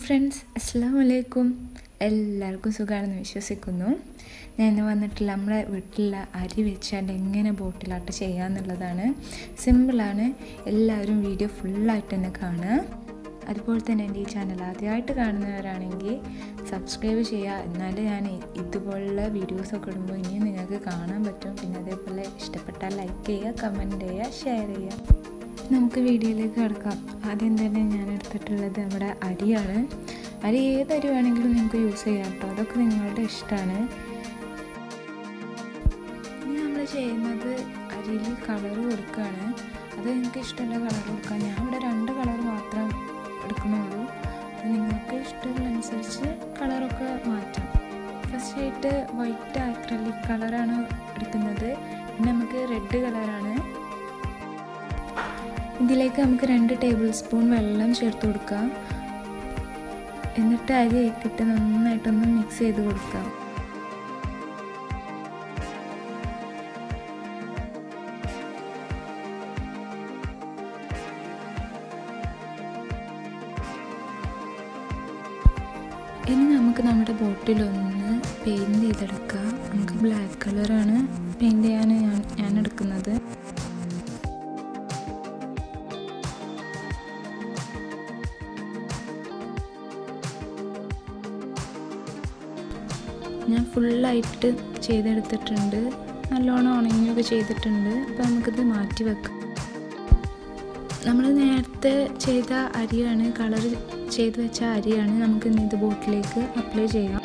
friends അസ്സാം വലൈക്കും എല്ലാവർക്കും സുഖമാണെന്ന് വിശ്വസിക്കുന്നു ഞാൻ ഇന്ന് വന്നിട്ടുള്ള നമ്മുടെ വീട്ടിലുള്ള അരി വെച്ചാണ്ട് എങ്ങനെ ബോട്ടിലാട്ട് ചെയ്യാന്നുള്ളതാണ് സിമ്പിളാണ് എല്ലാവരും വീഡിയോ ഫുള്ളായിട്ട് തന്നെ കാണുക അതുപോലെ തന്നെ എൻ്റെ ഈ ചാനൽ ആദ്യമായിട്ട് കാണുന്നവരാണെങ്കിൽ സബ്സ്ക്രൈബ് ചെയ്യുക എന്നാലേ ഞാൻ ഇതുപോലുള്ള വീഡിയോസൊക്കെ ഇടുമ്പോൾ ഇനിയും നിങ്ങൾക്ക് കാണാൻ പറ്റും പിന്നെ അതേപോലെ ഇഷ്ടപ്പെട്ടാൽ ലൈക്ക് ചെയ്യുക കമൻറ്റ് ചെയ്യുക ഷെയർ ചെയ്യുക നമുക്ക് വീഡിയോയിലേക്ക് കിടക്കാം ആദ്യം തന്നെ ഞാൻ എടുത്തിട്ടുള്ളത് നമ്മുടെ അരിയാണ് അരി ഏത് അരി വേണമെങ്കിലും നിങ്ങൾക്ക് യൂസ് ചെയ്യാം കേട്ടോ അതൊക്കെ നിങ്ങളുടെ ഇഷ്ടമാണ് ഇനി നമ്മൾ ചെയ്യുന്നത് അരിയിൽ കളർ കൊടുക്കുകയാണ് അത് നിങ്ങൾക്ക് ഇഷ്ടമുള്ള കളർ കൊടുക്കാം ഞാൻ ഇവിടെ രണ്ട് കളർ മാത്രം എടുക്കുന്നുള്ളൂ അത് നിങ്ങൾക്ക് ഇഷ്ടമുള്ളതനുസരിച്ച് കളറൊക്കെ മാറ്റാം ഫസ്റ്റ് ആയിട്ട് വൈറ്റ് ആക്രലിക് കളറാണ് എടുക്കുന്നത് പിന്നെ നമുക്ക് റെഡ് കളറാണ് ഇതിലേക്ക് നമുക്ക് രണ്ട് ടേബിൾ സ്പൂൺ വെള്ളം ചേർത്ത് കൊടുക്കാം എന്നിട്ട് അരി ഇട്ടിട്ട് നന്നായിട്ടൊന്ന് മിക്സ് ചെയ്ത് കൊടുക്കാം ഇനി നമുക്ക് നമ്മുടെ ബോട്ടിലൊന്ന് പെയിൻറ് ചെയ്തെടുക്കാം നമുക്ക് ബ്ലാക്ക് കളറാണ് പെയിൻറ് ചെയ്യാൻ ഞാൻ ഞാൻ എടുക്കുന്നത് ഞാൻ ഫുള്ളായിട്ട് ചെയ്തെടുത്തിട്ടുണ്ട് നല്ലോണം ഉണങ്ങിയൊക്കെ ചെയ്തിട്ടുണ്ട് അപ്പോൾ നമുക്കിത് മാറ്റി വെക്കാം നമ്മൾ നേരത്തെ ചെയ്ത അരിയാണ് കളർ ചെയ്ത് വെച്ച അരിയാണ് നമുക്ക് ഇന്ന് ഇത് ബോട്ടിലേക്ക് അപ്ലൈ ചെയ്യാം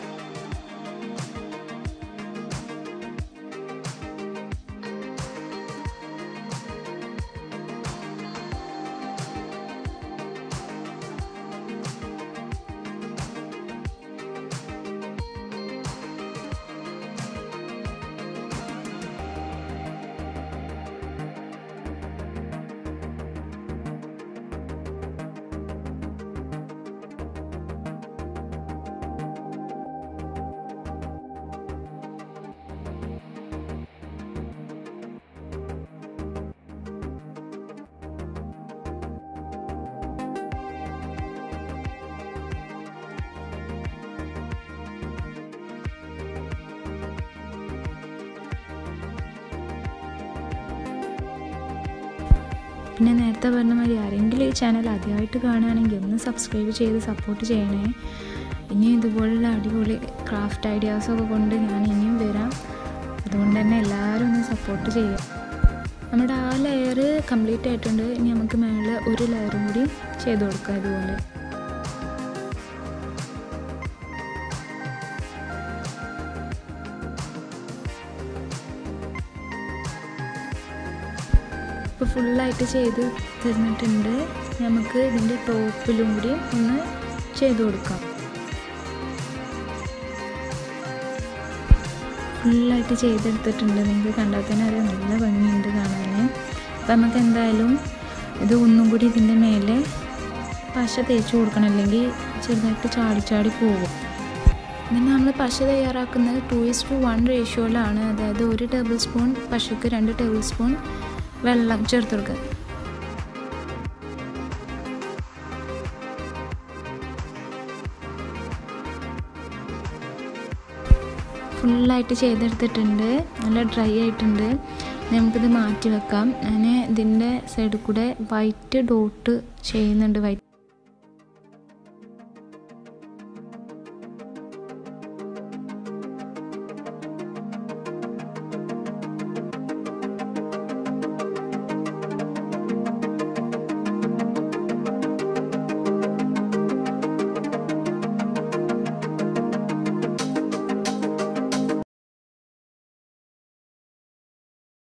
പിന്നെ നേരത്തെ പറഞ്ഞ മാതിരി ആരെങ്കിലും ഈ ചാനൽ ആദ്യമായിട്ട് കാണുകയാണെങ്കിൽ ഒന്ന് സബ്സ്ക്രൈബ് ചെയ്ത് സപ്പോർട്ട് ചെയ്യണേ ഇനിയും ഇതുപോലുള്ള അടിപൊളി ക്രാഫ്റ്റ് ഐഡിയാസൊക്കെ കൊണ്ട് ഞാൻ ഇനിയും വരാം അതുകൊണ്ട് തന്നെ എല്ലാവരും ഒന്ന് സപ്പോർട്ട് ചെയ്യുക നമ്മുടെ ആ ലെയർ കംപ്ലീറ്റ് ആയിട്ടുണ്ട് ഇനി നമുക്ക് മേളിൽ ഒരു ലെയറും കൂടി ചെയ്ത് കൊടുക്കാം ഇതുപോലെ ഇപ്പോൾ ഫുള്ളായിട്ട് ചെയ്ത് തന്നിട്ടുണ്ട് നമുക്ക് ഇതിൻ്റെ ടോപ്പിലും കൂടി ഒന്ന് ചെയ്ത് കൊടുക്കാം ഫുള്ളായിട്ട് ചെയ്തെടുത്തിട്ടുണ്ട് നിങ്ങൾക്ക് കണ്ടാൽ തന്നെ അത് നല്ല ഭംഗിയുണ്ട് കാണാൻ അപ്പം നമുക്ക് എന്തായാലും ഇത് ഒന്നും കൂടി ഇതിൻ്റെ മേലെ പശ തേച്ച് കൊടുക്കണം അല്ലെങ്കിൽ ചെറുതായിട്ട് ചാടി ചാടി പോകും പിന്നെ നമ്മൾ പശ തയ്യാറാക്കുന്നത് ടു ഇസ് ടു വൺ റേഷ്യോയിലാണ് അതായത് ഒരു ടേബിൾ സ്പൂൺ പശയ്ക്ക് രണ്ട് ടേബിൾ സ്പൂൺ വെള്ളം ചേർത്ത് കൊടുക്കുക ഫുള്ളായിട്ട് ചെയ്തെടുത്തിട്ടുണ്ട് നല്ല ഡ്രൈ ആയിട്ടുണ്ട് നമുക്കിത് മാറ്റി വെക്കാം ഞാൻ ഇതിൻ്റെ സൈഡിൽ കൂടെ വൈറ്റ് ഡോട്ട് ചെയ്യുന്നുണ്ട് വൈറ്റ്